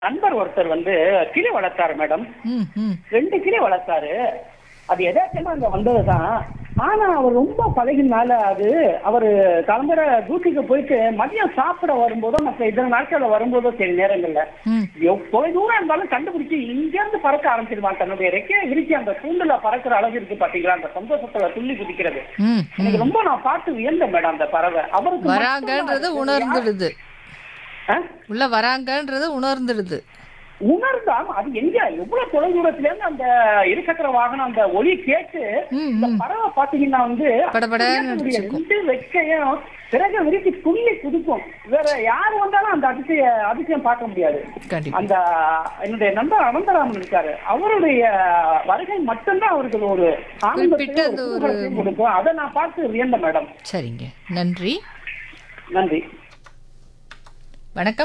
நண்பர் ஒருத்தர் வந்து கிளி வளர்த்தாரு மேடம் ம் ம் ரெண்டு கிளி வளர்த்தாரு அது எதாச்சுமா அங்க வந்ததுதான் ஆனா அவர் ரொம்ப பழகினால அது அவர் கிளம்புற டியூட்டிக்கு போயிட்டு மதியம் சாப்பிட வரும்போதோ மற்ற இதர நாட்கள்ல வரும்போதோ சரி நேரங்கள்ல ம் எவ்வளவு தூரம் இருந்தாலும் கண்டுபிடிச்சு இங்க இருந்து பறக்க ஆரம்பிச்சிருவான் தன்னுடைய ரெக்கையை விரிச்சு அந்த கூண்டுல பறக்கிற அழகு இருக்கு பாத்தீங்களா அந்த சந்தோஷத்துல துள்ளி குதிக்கிறது ம் ம் எனக்கு ரொம்ப நான் பார்த்து வியந்தேன் மேடம் அந்த பறவை அவருக்கு வராங்கன்றது மட்டும்தான் உணர்ந்துடுது ஆ? உள்ள வராங்கன்றது உணர்ந்துடுது உணர்ந்தாம் அது எங்க எவ்வளவு தொலை தூரத்துல இருந்து அந்த இருசக்கர வாகனம் அந்த ஒலி கேட்டு ம் இந்த ம் பறவை பாத்தீங்கன்னா வந்து படபடன்னு அப்படியே அடிச்சுக்கும். ரெண்டு வெக்கையும் பிறகு விரிச்சு துள்ளி குதிக்கும் வேற யாரு வந்தாலும் அந்த அதிசய அதிசயம் பார்க்க முடியாது கண்டிப்பா அந்த என்னுடைய நண்பர் அனந்தராமன் இருக்காரு அவருடைய வருகை மட்டும்தான் அவருக்கு ஒரு குறிப்பிட்ட ஆனந்தத்தையும் அந்த ஒரு ஒரு- குதூகலத்தையும் கொடுக்கும் அதை நான் பார்த்து வியந்தேன் மேடம் சரிங்க நன்றி நன்றி வணக்கம்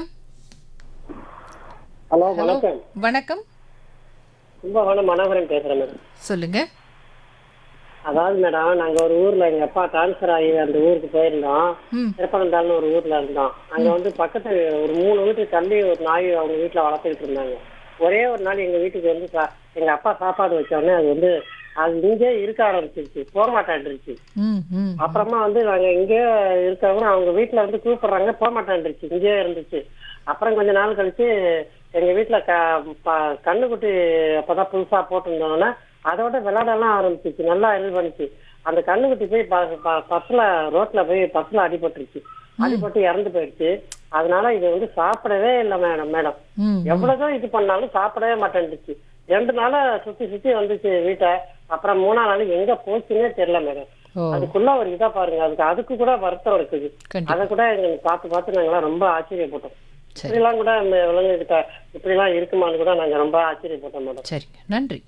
ஹலோ ஹலோ வணக்கம் வணக்கம் கும்பகோணம் மனோகரன் பேசுறேன் மேடம் சொல்லுங்க அதாவது மேடம் நாங்க ஒரு ஊர்ல எங்க அப்பா டிரான்ஸ்ஃபர் ஆகி அந்த ஊருக்கு போயிருந்தோம் ம் திருப்பனந்தாள்னு ஒரு ஊர்ல இருந்தோம் அங்க வந்து பக்கத்து ஒரு மூணு வீட்டுக்கு தள்ளி ஒரு நாய் அவங்க வீட்டுல வளர்த்துக்கிட்டு இருந்தாங்க ஒரே ஒரு நாள் எங்க வீட்டுக்கு வந்து சா- எங்க அப்பா சாப்பாடு வச்ச உடனே அது வந்து அது இங்கே இருக்க ஆரம்பிச்சிருச்சு போக மாட்டேன்ருச்சு ம் ம் அப்புறமா வந்து நாங்க இங்கே இருக்கவங்க அவங்க வீட்டுல வந்து கூப்பிடுறாங்க போக மாட்டேன்ருச்சு இங்கே இருந்துச்சு அப்புறம் கொஞ்ச நாள் கழிச்சு எங்க வீட்டுல க ப- கண்ணுக்குட்டி அப்பதான் புதுசா போட்டிருந்தோன்னா அதோட விளையாடலாம் ஆரம்பிச்சிச்சு நல்லா இது பண்ணுச்சு அந்த கண்ணுக்குட்டி போய் ப- ப- பஸ்ல ரோட்ல போய் பஸ்ல அடிபட்டுருச்சு அடிபட்டு இறந்து போயிடுச்சு அதனால இது வந்து சாப்பிடவே இல்லை மேடம் மேடம் ம் எவ்வளவுதான் இது பண்ணாலும் சாப்பிடவே மாட்டேன்டுச்சு ரெண்டு நாளா சுத்தி சுத்தி வந்துச்சு வீட்டை அப்புறம் மூணாம் நாள் எங்க போச்சுன்னே தெரியல மேடம் ஓ அதுக்குள்ள ஒரு இதா பாருங்க அதுக்கு அதுக்கு கூட வருத்தம் இருக்குது கண்டிப்பா அதை கூட எங்களுக்கு பார்த்து பார்த்து நாங்கெல்லாம் ரொம்ப ஆச்சரியப்பட்டோம் சரி இப்படிலாம் கூட இந்த விலங்கு கிட்ட இப்படிலாம் இருக்குமான்னு கூட நாங்க ரொம்ப ஆச்சரியப்பட்டோம் மேடம் சரிங்க நன்றி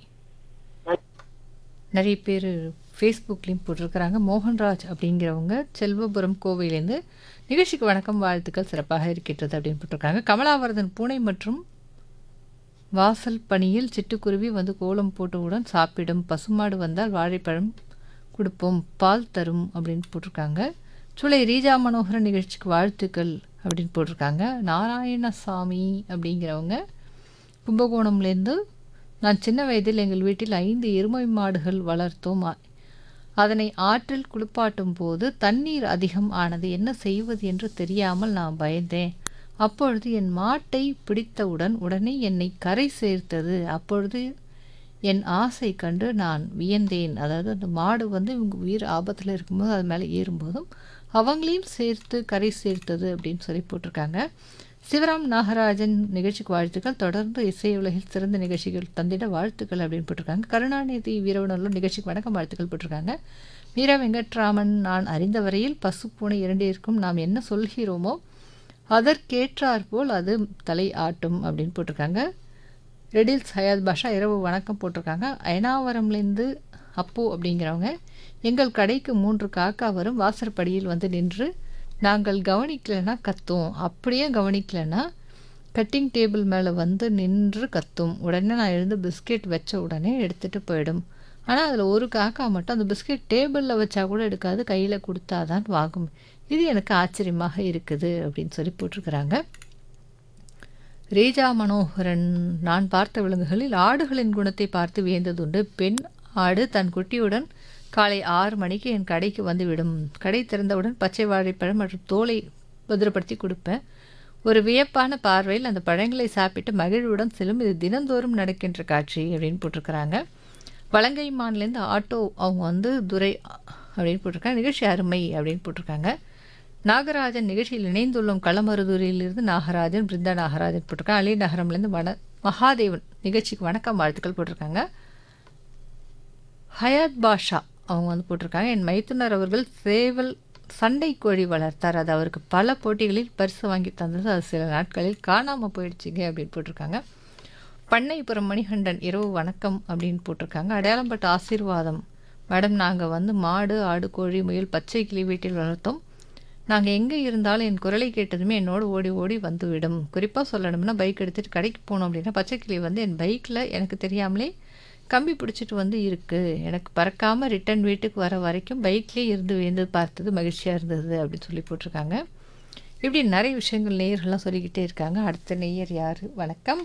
நிறைய பேர் ஃபேஸ்புக்லேயும் போட்டிருக்கிறாங்க மோகன்ராஜ் அப்படிங்கிறவங்க செல்வபுரம் கோவையிலேருந்து நிகழ்ச்சிக்கு வணக்கம் வாழ்த்துக்கள் சிறப்பாக இருக்கின்றது அப்படின்னு போட்டிருக்காங்க கமலாவரதன் பூனை மற்றும் வாசல் பணியில் சிட்டுக்குருவி வந்து கோலம் போட்டவுடன் சாப்பிடும் பசுமாடு வந்தால் வாழைப்பழம் கொடுப்போம் பால் தரும் அப்படின்னு போட்டிருக்காங்க சுளை ரீஜா மனோகரன் நிகழ்ச்சிக்கு வாழ்த்துக்கள் அப்படின்னு போட்டிருக்காங்க நாராயணசாமி அப்படிங்கிறவங்க கும்பகோணம்லேருந்து நான் சின்ன வயதில் எங்கள் வீட்டில் ஐந்து எருமை மாடுகள் வளர்த்தோம் அ- அதனை ஆற்றில் குளிப்பாட்டும் போது தண்ணீர் அதிகம் ஆனது என்ன செய்வது என்று தெரியாமல் நான் பயந்தேன் அப்பொழுது என் மாட்டை பிடித்தவுடன் உடனே என்னை கரை சேர்த்தது அப்பொழுது என் ஆசை கண்டு நான் வியந்தேன் அதாவது அந்த மாடு வந்து இவங்க உயிர் ஆபத்தில் இருக்கும்போது அது மேலே ஏறும்போதும் அவங்களையும் சேர்த்து கரை சேர்த்தது அப்படின்னு சொல்லி போட்டிருக்காங்க சிவராம் நாகராஜன் நிகழ்ச்சிக்கு வாழ்த்துக்கள் தொடர்ந்து இசை உலகில் சிறந்த நிகழ்ச்சிகள் தந்திட வாழ்த்துக்கள் அப்படின்னு போட்டிருக்காங்க கருணாநிதி வீரவனூர் நிகழ்ச்சிக்கு வணக்கம் வாழ்த்துக்கள் போட்டிருக்காங்க மீரா வெங்கட்ராமன் நான் அறிந்த வரையில் பசு பூனை இரண்டிற்கும் நாம் என்ன சொல்கிறோமோ அதற்கேற்றாற்போல் அது தலை ஆட்டும் அப்படின்னு போட்டிருக்காங்க ரெடில்ஸ் ஹயாத் பாஷா இரவு வணக்கம் போட்டிருக்காங்க அயனாவரம்லேருந்து அப்பு அப்படிங்கிறவங்க எங்கள் கடைக்கு மூன்று காக்கா வரும் வாசற்படியில் வந்து நின்று நாங்கள் கவனிக்கலைன்னா கத்தும் அப்படியே கவனிக்கலைன்னா கட்டிங் டேபிள் மேலே வந்து நின்று கத்தும் உடனே நான் எழுந்து பிஸ்கெட் வச்ச உடனே எடுத்துகிட்டு போயிடும் ஆனால் அதில் ஒரு காக்கா மட்டும் அந்த பிஸ்கெட் டேபிளில் வச்சா கூட எடுக்காது கையில் கொடுத்தாதான் வாங்கும் இது எனக்கு ஆச்சரியமாக இருக்குது அப்படின்னு சொல்லி போட்டிருக்கிறாங்க ரேஜா மனோகரன் நான் பார்த்த விலங்குகளில் ஆடுகளின் குணத்தை பார்த்து வியந்ததுண்டு பெண் ஆடு தன் குட்டியுடன் காலை ஆறு மணிக்கு என் கடைக்கு வந்துவிடும் கடை திறந்தவுடன் பச்சை வாழைப்பழம் மற்றும் தோலை பத்திரப்படுத்தி கொடுப்பேன் ஒரு வியப்பான பார்வையில் அந்த பழங்களை சாப்பிட்டு மகிழ்வுடன் செல்லும் இது தினந்தோறும் நடக்கின்ற காட்சி அப்படின்னு போட்டிருக்கிறாங்க வலங்கை மான்லேருந்து ஆட்டோ அவங்க வந்து துரை அப்படின்னு போட்டிருக்காங்க நிகழ்ச்சி அருமை அப்படின்னு போட்டிருக்காங்க நாகராஜன் நிகழ்ச்சியில் இணைந்துள்ளோம் களமருதூரிலிருந்து நாகராஜன் பிருந்தா நாகராஜன் போட்டிருக்காங்க அலி நகரம்லேருந்து வன மகாதேவன் நிகழ்ச்சிக்கு வணக்கம் வாழ்த்துக்கள் போட்டிருக்காங்க ஹயாத் பாஷா அவங்க வந்து போட்டிருக்காங்க என் மைத்துனர் அவர்கள் சேவல் சண்டை கோழி வளர்த்தார் அது அவருக்கு பல போட்டிகளில் பரிசு வாங்கி தந்தது அது சில நாட்களில் காணாமல் போயிடுச்சுங்க அப்படின்னு போட்டிருக்காங்க பண்ணைப்புறம் மணிகண்டன் இரவு வணக்கம் அப்படின்னு போட்டிருக்காங்க அடையாளம்பட்ட ஆசீர்வாதம் மேடம் நாங்கள் வந்து மாடு ஆடு கோழி முயல் பச்சை கிளி வீட்டில் வளர்த்தோம் நாங்கள் எங்கே இருந்தாலும் என் குரலை கேட்டதுமே என்னோடு ஓடி ஓடி வந்துவிடும் குறிப்பாக சொல்லணும்னா பைக் எடுத்துகிட்டு கடைக்கு போனோம் அப்படின்னா பச்சைக்கிளி வந்து என் பைக்கில் எனக்கு தெரியாமலே கம்பி பிடிச்சிட்டு வந்து இருக்குது எனக்கு பறக்காமல் ரிட்டன் வீட்டுக்கு வர வரைக்கும் பைக்லேயே இருந்து வேந்து பார்த்தது மகிழ்ச்சியாக இருந்தது அப்படின்னு சொல்லி போட்டிருக்காங்க இப்படி நிறைய விஷயங்கள் நேயர்கள்லாம் சொல்லிக்கிட்டே இருக்காங்க அடுத்த நேயர் யார் வணக்கம்